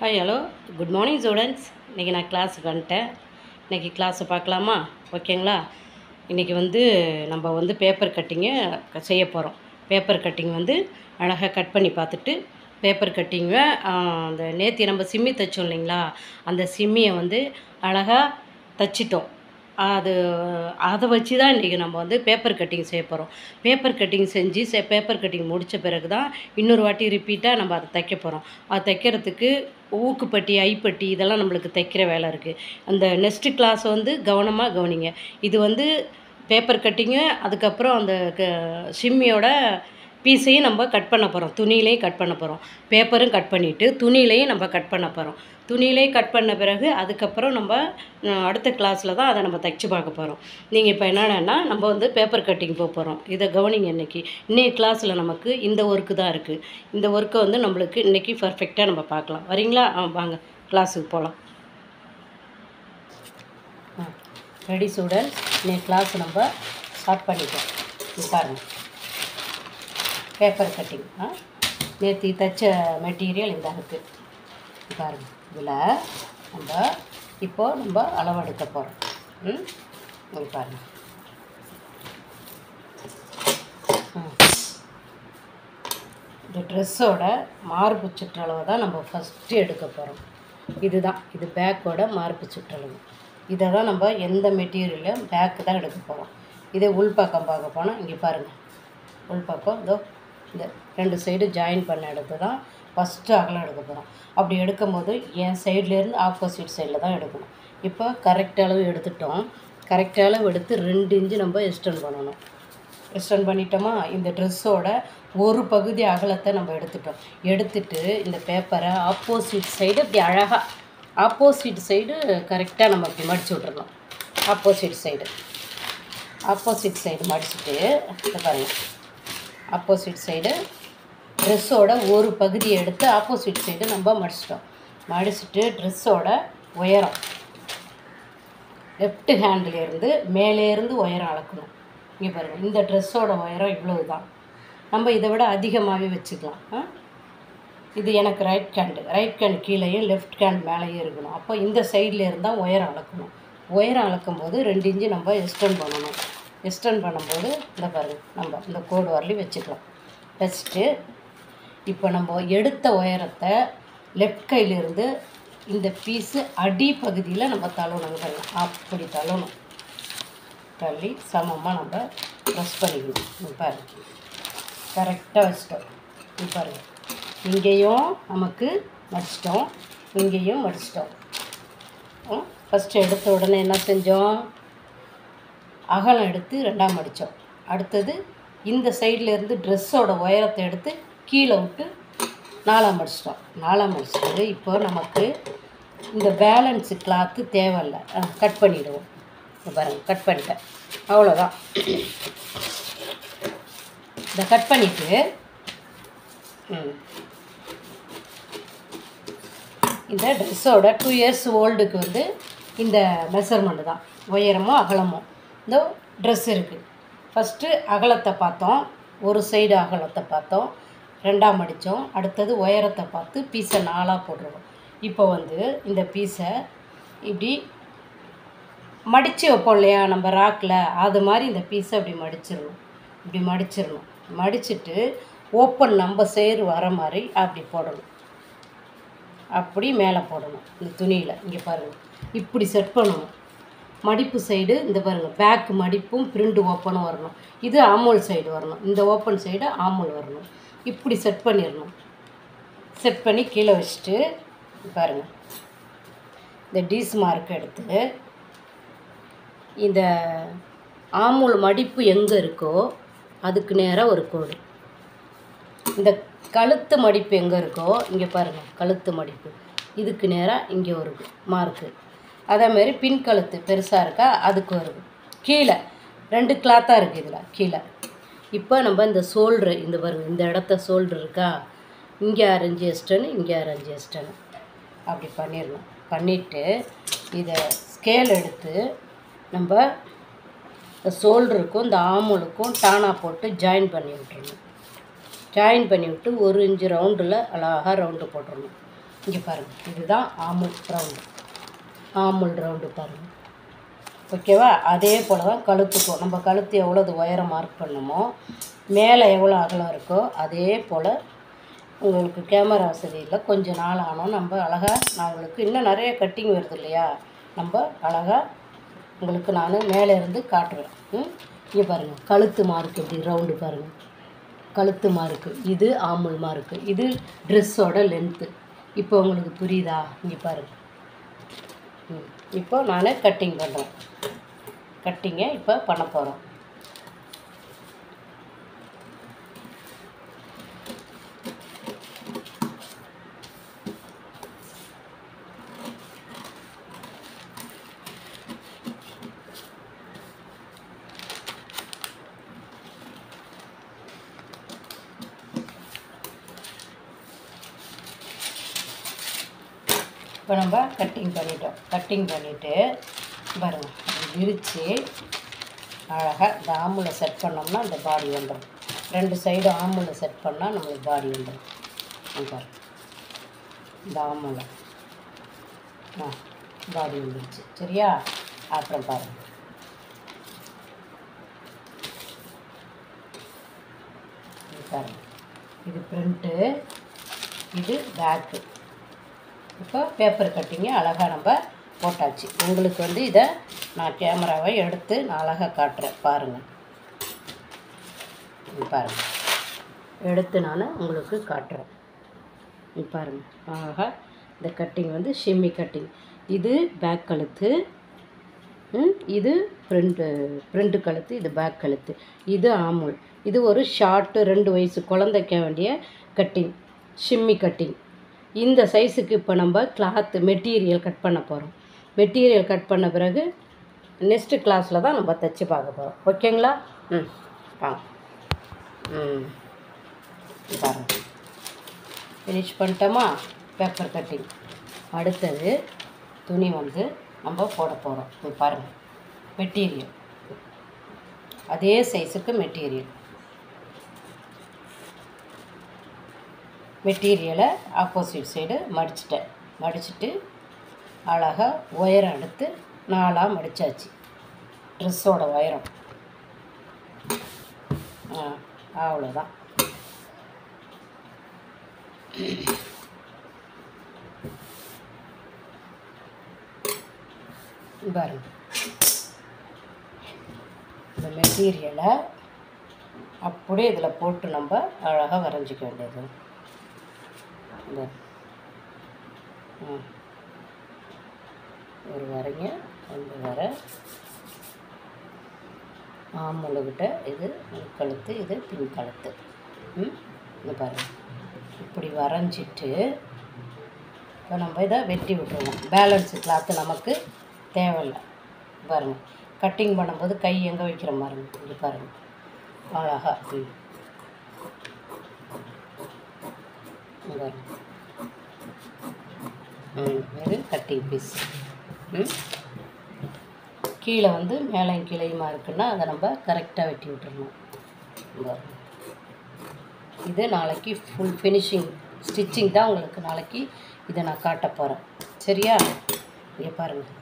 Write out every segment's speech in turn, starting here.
Hi hello good morning students இன்றைக்கி நான் கிளாஸுக்கு வந்துட்டேன் இன்றைக்கி கிளாஸை பார்க்கலாமா ஓகேங்களா இன்றைக்கி வந்து நம்ம வந்து பேப்பர் கட்டிங்கு செய்ய போகிறோம் பேப்பர் கட்டிங் வந்து அழகாக கட் பண்ணி பார்த்துட்டு பேப்பர் கட்டிங்கை அந்த நேற்று நம்ம சிம்மி தைச்சோம் இல்லைங்களா அந்த சிம்மியை வந்து அழகாக தைச்சிட்டோம் அது அதை வச்சு தான் இன்றைக்கி நம்ம வந்து பேப்பர் கட்டிங் செய்ய போகிறோம் பேப்பர் கட்டிங் செஞ்சு செ பேப்பர் கட்டிங் முடித்த பிறகு தான் இன்னொரு வாட்டி ரிப்பீட்டாக நம்ம அதை தைக்க போகிறோம் அது தைக்கிறதுக்கு ஊக்குப்பட்டி ஐப்பட்டி இதெல்லாம் நம்மளுக்கு தைக்கிற வேலை இருக்குது அந்த நெக்ஸ்ட்டு கிளாஸ் வந்து கவனமாக கவனிங்க இது வந்து பேப்பர் கட்டிங்கு அதுக்கப்புறம் அந்த க ஷிம்மியோட பீஸையும் நம்ம கட் பண்ண போகிறோம் துணியிலையும் கட் பண்ண போகிறோம் பேப்பரும் கட் பண்ணிவிட்டு துணியிலையும் நம்ம கட் பண்ண போகிறோம் துணியிலையும் கட் பண்ண பிறகு அதுக்கப்புறம் நம்ம அஹ், அடுத்த கிளாஸில் தான் அதை நம்ம தைச்சு பார்க்க போகிறோம் நீங்கள் இப்போ என்னென்னா நம்ம வந்து பேப்பர் கட்டிங் போக போகிறோம் இதை கவனிங்க இன்னைக்கு இன்னைக்கு கிளாஸில் நமக்கு இந்த ஒர்க்கு தான் இருக்குது இந்த ஒர்க்கை வந்து நம்மளுக்கு இன்றைக்கி பர்ஃபெக்டாக நம்ம பார்க்கலாம் வரீங்களா ஆ வாங்க கிளாஸுக்கு போகலாம் ரெடி ஸ்டூடெண்ட்ஸ் இன்னைக்கு கிளாஸ் நம்ம ஸ்டார்ட் பண்ணிட்டோம் இங்க பாருங்கள் பேப்பர் கட்டிங் ஆ நேற்று தைச்ச மெட்டீரியல் இந்த இருக்குது பாருங்கள் இதில் நம்ம இப்போது நம்ம அளவெடுக்க போகிறோம் ம் இங்க பாருங்கள் ம். இந்த ட்ரெஸ்ஸோட மார்பு சுற்றளவை தான் நம்ம ஃபஸ்ட்டு எடுக்க போகிறோம் இதுதான் இது பேக்கோட மார்பு சுற்றளவு இதை தான் நம்ம எந்த மெட்டீரியலும் பேக்கு தான் எடுக்க போகிறோம் இதே உள்பக்கம் பார்க்க போனால் இங்கே பாருங்கள் உள்பக்கம் இதோ இந்த ரெண்டு சைடு ஜாயின் பண்ண இடத்து தான் ஃபஸ்ட்டு அகலம் எடுக்க போகிறோம் அப்படி எடுக்கும்போது என் சைட்லேருந்து ஆப்போசிட் சைடில் தான் எடுக்கணும் இப்போ கரெக்ட் அளவு எடுத்துட்டோம் கரெக்ட் அளவு எடுத்து ரெண்டு இன்ச்சு நம்ம எக்ஸ்டெண்ட் பண்ணணும் எக்ஸ்டெண்ட் பண்ணிட்டோமா இந்த ட்ரெஸ்ஸோட ஒரு பகுதி அகலத்தை நம்ம எடுத்துட்டோம் எடுத்துட்டு இந்த பேப்பரை ஆப்போசிட் சைடு இப்படி அழகாக ஆப்போசிட் சைடு கரெக்டாக நம்ம இப்படி மடிச்சு விட்றணும் ஆப்போசிட் சைடு ஆப்போசிட் சைடு மடிச்சுட்டு இதை பாருங்கள் ஆப்போசிட் சைடு ட்ரெஸ்ஸோட ஒரு பகுதியை எடுத்து ஆப்போசிட் சைடு நம்ம மடிச்சிட்டோம் மடிச்சுட்டு ட்ரெஸ்ஸோட உயரம் லெஃப்ட் ஹேண்ட்லேருந்து மேலேருந்து உயரம் அளக்கணும் இங்கே பாருங்கள் இந்த ட்ரெஸ்ஸோட உயரம் இவ்வளவு தான் நம்ம இதை விட அதிகமாகவே வச்சுக்கலாம் ஆ? இது எனக்கு ரைட் ஹேண்டு ரைட் ஹேண்ட் கீழேயும் லெஃப்ட் ஹேண்ட் மேலேயும் இருக்கணும் அப்போ இந்த சைடில் இருந்தால் உயரம் அளக்கணும் உயரம் அளக்கும் போது ரெண்டு இன்ச்சு நம்ம எக்ஸ்டெண்ட் பண்ணணும் எக்ஸ்டெண்ட் பண்ணும்போது இந்த பாருங்க நம்ம இந்த கோடு வரலையும் வச்சுக்கலாம் வச்சுட்டு இப்போ நம்ம எடுத்த உயரத்தை லெஃப்ட் கையிலிருந்து இந்த பீஸு அடி பகுதியில் நம்ம தள்ளணும் பாருங்க அப்படி தள்ளணும் தள்ளி சமமாக நம்ம ப்ரெஸ் பண்ணிக்கணும் இங்க பாருங்க கரெக்டாக வச்சிட்டோம் இங்க பாருங்க இங்கேயும் நமக்கு மடிச்சிட்டோம் இங்கேயும் மடிச்சிட்டோம் ஃபஸ்ட்டு எடுத்த உடனே என்ன செஞ்சோம் அகலம் எடுத்து ரெண்டாம் மடித்தோம் அடுத்தது இந்த சைடில் இருந்து ட்ரெஸ்ஸோட உயரத்தை எடுத்து கீழே விட்டு நாலாம் மடிச்சிட்டோம் நாலாம் மடிச்சிட்டு இப்போ நமக்கு இந்த பேலன்ஸு கிளாத்து தேவையில்ல கட் பண்ணிவிடுவோம் இங்க பாருங்கள் கட் பண்ணிட்டேன் அவ்வளோதான் இதை கட் பண்ணிவிட்டு ம் இந்த ட்ரெஸ்ஸோட டூ இயர்ஸ் ஓல்டுக்கு வந்து இந்த மெஷர்மெண்ட் தான் உயரமும் அகலமும் இந்த ட்ரெஸ் இருக்குது ஃபஸ்ட்டு அகலத்தை பார்த்தோம் ஒரு சைடு அகலத்தை பார்த்தோம் ரெண்டாம் அடித்தோம் அடுத்தது உயரத்தை பார்த்து பீஸை நாலாக போட்டுருவோம் இப்போ வந்து இந்த பீஸை இப்படி மடித்து வைப்போம் இல்லையா நம்ம ராக்கில் அது மாதிரி இந்த பீஸை இப்படி மடிச்சிடணும் இப்படி மடிச்சிடணும் மடிச்சிட்டு ஓப்பன் நம்ம சேரு வர மாதிரி அப்படி போடணும் அப்படி மேலே போடணும் இந்த துணியில் இங்கே பாருங்கள் இப்படி செட் பண்ணணும் மடிப்பு சைடு இந்த பாருங்கள் பேக் மடிப்பும் பிரிண்ட் ஓப்பனும் வரணும் இது ஆமோல் சைடு வரணும் இந்த ஓப்பன் சைடு ஆமோல் வரணும் இப்படி செட் பண்ணிடணும் செட் பண்ணி கீழே வச்சுட்டு பாருங்கள் இந்த டீஸ் மார்க் எடுத்து இந்த ஆமூல் மடிப்பு எங்கே இருக்கோ அதுக்கு நேராக ஒரு கோடு இந்த கழுத்து மடிப்பு எங்கே இருக்கோ இங்கே பாருங்கள் கழுத்து மடிப்பு இதுக்கு நேராக இங்கே ஒரு மார்க்கு அதேமாரி பின் கழுத்து பெருசாக இருக்கா அதுக்கு வருது கீழே ரெண்டு கிளாத்தாக இருக்குது இதில் கீழே இப்போ நம்ம இந்த சோல்ட்ரு இந்த பாருங்க இந்த இடத்த சோல்ட்ரு இருக்கா இங்கே அரைஞ்சி எஸ்டனு இங்கே அரைஞ்சி எஸ்டனு அப்படி பண்ணிடணும் பண்ணிவிட்டு இதை ஸ்கேல் எடுத்து நம்ம இந்த சோல்டருக்கும் இந்த ஆமுலுக்கும் டானா போட்டு ஜாயின் பண்ணி விட்டுறணும் ஜாயின் பண்ணி விட்டு ஒரு இன்ச்சு ரவுண்டில் அழகாக ரவுண்டு போட்டுடணும் இங்கே பாருங்கள் இதுதான் ஆமுல் ரவுண்டு ஆமுல் ரவுண்டு பாருங்கள் ஓகேவா அதே போல் தான் கழுத்துக்கும் நம்ம கழுத்து எவ்வளோ உயரம் மார்க் பண்ணமோ மேலே எவ்வளோ அகலம் இருக்கோ அதே போல் உங்களுக்கு கேமரா வசதி இல்லை கொஞ்சம் நாள் ஆனோம் நம்ம அழகாக நான் உங்களுக்கு இன்னும் நிறைய கட்டிங் வருது இல்லையா நம்ம அழகாக உங்களுக்கு நான் மேலே இருந்து காட்டுறேன் ம் இங்கே பாருங்கள் கழுத்து மார்க் எப்படி ரவுண்டு பாருங்கள் கழுத்து மார்க்கு இது ஆமுல் மார்க்கு இது ட்ரெஸ்ஸோட லென்த்து இப்போ உங்களுக்கு புரியுதா இங்கே பாருங்கள் ம் இப்போ நான் கட்டிங் பண்ணுறேன் கட்டிங்கை இப்போ பண்ண போகிறோம் இப்போ நம்ம கட்டிங் பண்ணிட்டோம் கட்டிங் பண்ணிவிட்டு பாருங்கள் விரித்து அழகாக இந்த ஆம்புல செட் பண்ணோம்னா இந்த பாடி வந்துடும் ரெண்டு சைடு ஆம்புல செட் பண்ணால் நம்மளுக்கு பாடி வந்துடும் இங்க பாருங்க இந்த ஆம்புல ஆ பாடி வந்துருச்சு சரியா அப்புறம் பாருங்கள் இது பாருங்க இது பிரிண்ட்டு இது பேக்கு இப்போ பேப்பர் கட்டிங்க அழகாக நம்ம போட்டாச்சு உங்களுக்கு வந்து இதை நான் கேமராவை எடுத்து நான் அழகாக காட்டுறேன் பாருங்கள் இங்க பாருங்கள் எடுத்து நான் உங்களுக்கு காட்டுறேன் இங்க பாருங்கள் அழகாக இந்த கட்டிங் வந்து ஷிம்மி கட்டிங் இது பேக் கழுத்து ம், இது ஃப்ரண்ட்டு ஃப்ரண்ட்டு கழுத்து இது பேக் கழுத்து இது ஆமுல் இது ஒரு ஷார்ட்டு ரெண்டு வயசு குழந்தைக்க வேண்டிய கட்டிங் ஷிம்மி கட்டிங் இந்த சைஸுக்கு இப்போ நம்ம கிளாத்து மெட்டீரியல் கட் பண்ண போகிறோம் மெட்டீரியல் கட் பண்ண பிறகு நெக்ஸ்ட்டு கிளாஸில் தான் நம்ம தைச்சி பார்க்க போகிறோம் ஓகேங்களா ம் வாங்க ம் பாருங்க ஃபினிஷ் பண்ணிட்டோமா பேப்பர் கட்டிங் அடுத்தது துணி வந்து நம்ம போட போகிறோம் இது பாருங்கள் மெட்டீரியல் அதே சைஸுக்கு மெட்டீரியல் மெட்டீரியலை ஆப்போசிட் சைடு மடிச்சிட்டேன் மடிச்சிட்டு அழகாக உயரம் எடுத்து நாலாக மடித்தாச்சு ட்ரெஸ்ஸோட உயரம் ஆ அவ்வளோதான் பாருங்க இந்த மெட்டீரியலை அப்படியே இதில் போட்டு நம்ம அழகாக வரைஞ்சிக்க வேண்டியது இந்த ம். ஒரு வரைங்க ரெண்டு வரை ஆம்பளுக்கிட்ட இது உள் கழுத்து இது பின் கழுத்து ம் இந்த பாருங்க இப்படி வரைஞ்சிட்டு இப்போ நம்ம இதை வெட்டி விட்டுருவோம் பேலன்ஸு கிளாத்து நமக்கு தேவையில்லை பாருங்க கட்டிங் பண்ணும்போது கை எங்கே வைக்கிற மாதிரி இங்கே பாருங்க அழகா ம் இங்க பாருங்க ம் இது கட்டிங் பீஸ் ம் கீழே வந்து மேலையும் கீழையுமா இருக்குன்னா அதை நம்ம கரெக்டாக வெட்டி விட்டுறணும் இங்க பாருங்க. இது நாளைக்கு ஃபுல் ஃபினிஷிங் ஸ்டிச்சிங் தான் உங்களுக்கு நாளைக்கு இதை நான் காட்ட போகிறேன் சரியா இங்கே பாருங்கள்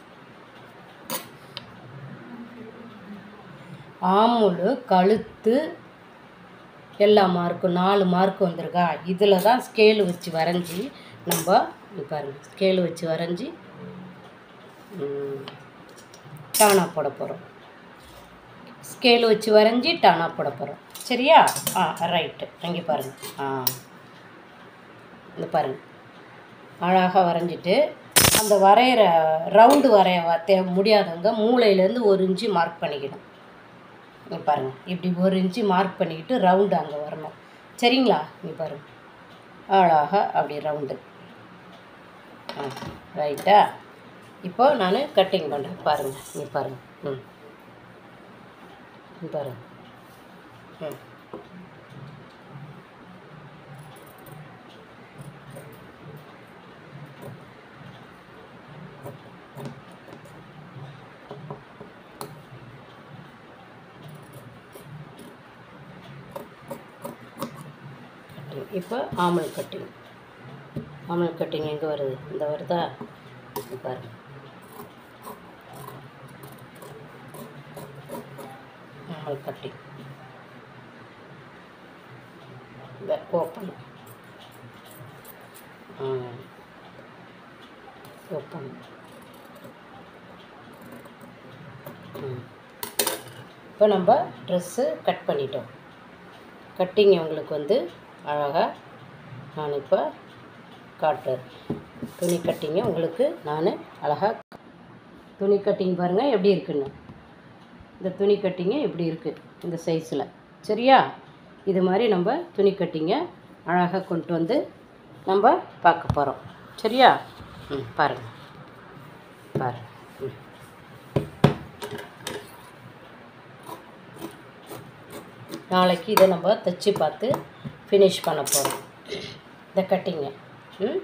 ஆமுல் கழுத்து எல்லா மார்க்கும் நாலு மார்க் வந்திருக்கா இதில் தான் ஸ்கேலு வச்சு வரைஞ்சி நம்ம இங்க பாருங்க ஸ்கேலு வச்சு வரைஞ்சி ம், டானா போட போகிறோம் ஸ்கேலு வச்சு வரைஞ்சி டானா போட போகிறோம் சரியா ஆ ரைட்டு அங்கே பாருங்கள் ஆ இந்த பாருங்கள் அழகாக வரைஞ்சிட்டு அந்த வரைகிற ரவுண்டு வரைய வ- தே முடியாதவங்க மூளையிலேருந்து ஒரு இன்ச்சு மார்க் பண்ணிக்கணும் இங்கே பாருங்கள் இப்படி ஒரு இன்ச்சு மார்க் பண்ணிக்கிட்டு ரவுண்டு அங்கே வரணும் சரிங்களா இங்கே பாருங்கள் அழகாக அப்படி ரவுண்டு ஆ ரைட்டா இப்போ நான் கட்டிங் பண்ணுறேன் பாருங்கள் இங்கே பாருங்கள் ம் இங்க பாருங்கள் ம் கட்டிங் இப்போ ஆமல் கட்டிங் நார்மல் கட்டிங் எங்கே வருது இந்த வருதா இது பாருங்க நார்மல் கட்டிங் ஓப்பன் ஓப்பன் இப்போ நம்ம ட்ரெஸ்ஸு கட் பண்ணிட்டோம் கட்டிங் உங்களுக்கு வந்து அழகாக நான் இப்போ காட்டுறேன் துணி கட்டிங்கை உங்களுக்கு நான் அழகாக துணி கட்டிங் பாருங்கள் எப்படி இருக்குன்னு இந்த துணி கட்டிங்க எப்படி இருக்குது இந்த சைஸில் சரியா இது மாதிரி நம்ம துணி கட்டிங்கை அழகாக கொண்டு வந்து நம்ம பார்க்க போகிறோம் சரியா ம் பாருங்கள் பாருங்கள் ம் நாளைக்கு இதை நம்ம தைச்சி பார்த்து ஃபினிஷ் பண்ண போகிறோம் இந்த கட்டிங்க ம்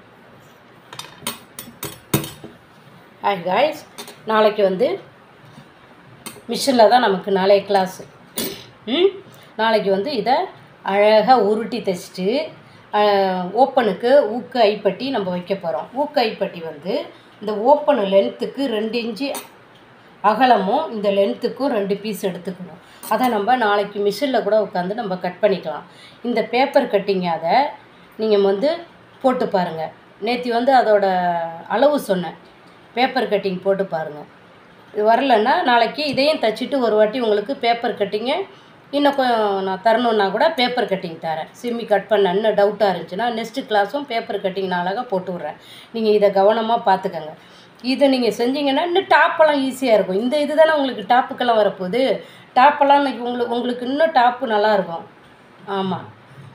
ஹாய் காய்ஸ் நாளைக்கு வந்து மிஷினில் தான் நமக்கு நாளைய கிளாஸு ம் நாளைக்கு வந்து இதை அழகாக உருட்டி தைச்சிட்டு ஓப்பனுக்கு ஊக்கு ஐப்பட்டி நம்ம வைக்க போகிறோம் ஊக்கு ஐப்பட்டி வந்து இந்த ஓப்பனு லென்த்துக்கு ரெண்டு இன்ச்சு அகலமும் இந்த லென்த்துக்கும் ரெண்டு பீஸ் எடுத்துக்கணும் அதை நம்ம நாளைக்கு மிஷினில் கூட உட்காந்து நம்ம கட் பண்ணிக்கலாம் இந்த பேப்பர் கட்டிங் அதை நீங்கள் வந்து போட்டு பாருங்கள் நேற்று வந்து அதோட அளவு சொன்னேன் பேப்பர் கட்டிங் போட்டு பாருங்கள் இது வரலன்னா நாளைக்கு இதையும் தச்சுட்டு ஒரு வாட்டி உங்களுக்கு பேப்பர் கட்டிங்கை இன்னும் கொஞ்சம் நான் தரணுன்னா கூட பேப்பர் கட்டிங் தரேன் சிம்மி கட் பண்ண இன்னும் டவுட்டாக இருந்துச்சுன்னா நெக்ஸ்ட்டு கிளாஸும் பேப்பர் கட்டிங் நான் அழகாக போட்டு விட்றேன் நீங்கள் இதை கவனமாக பார்த்துக்கங்க இதை நீங்கள் செஞ்சீங்கன்னா இன்னும் டாப்பெல்லாம் ஈஸியாக இருக்கும் இந்த இது தானே உங்களுக்கு டாப்புக்கெல்லாம் வரப்போகுது டாப்பெல்லாம் இன்னைக்கு உங்களுக்கு உங்களுக்கு இன்னும் டாப்பு நல்லாயிருக்கும் ஆமாம்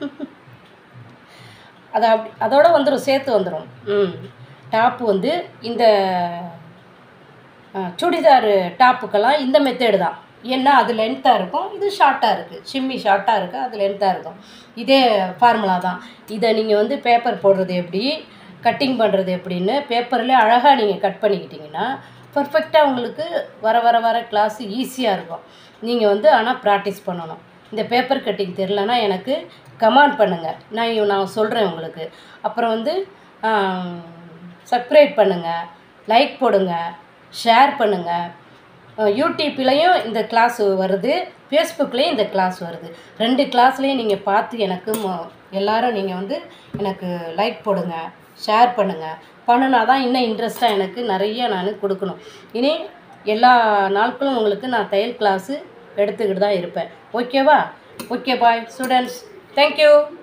அது அப்படி அதோட வந்துடும் சேர்த்து வந்துடும் ம் டாப்பு வந்து இந்த அஹ், சுடிதார் டாப்புக்கெல்லாம் இந்த மெத்தேடு தான் ஏன்னா அது லென்த்தாக இருக்கும் இது ஷார்ட்டாக இருக்குது சிம்மி ஷார்ட்டாக இருக்குது அது லென்த்தாக இருக்கும் இதே ஃபார்முலா தான் இதை நீங்கள் வந்து பேப்பர் போடுறது எப்படி கட்டிங் பண்ணுறது எப்படின்னு பேப்பர்லேயே அழகாக நீங்கள் கட் பண்ணிக்கிட்டிங்கன்னா பர்ஃபெக்டாக உங்களுக்கு வர வர வர கிளாஸ் ஈஸியாக இருக்கும் நீங்கள் வந்து ஆனால் ப்ராக்டிஸ் பண்ணணும் இந்த பேப்பர் கட்டிங் தெரிலனா எனக்கு கமெண்ட் பண்ணுங்கள் நான் இ- நான் சொல்கிறேன் உங்களுக்கு அப்புறம் வந்து சப்ஸ்கிரைப் பண்ணுங்கள் லைக் போடுங்க ஷேர் பண்ணுங்கள் யூடியூப்லேயும் இந்த கிளாஸ் வருது ஃபேஸ்புக்லேயும் இந்த கிளாஸ் வருது ரெண்டு கிளாஸ்லேயும் நீங்கள் பார்த்து எனக்கு மொ- எல்லாரும் நீங்கள் வந்து எனக்கு லைக் போடுங்க ஷேர் பண்ணுங்கள் பண்ணுனா தான் இன்னும் இன்ட்ரெஸ்ட்டாக எனக்கு நிறைய நான் கொடுக்கணும் இனி எல்லா நாட்களும் உங்களுக்கு நான் தையல் கிளாஸு எடுத்துக்கிட்டு தான் இருப்பேன் ஓகேவா ஓகே பாய் ஸ்டூடெண்ட்ஸ் தேங்க்யூ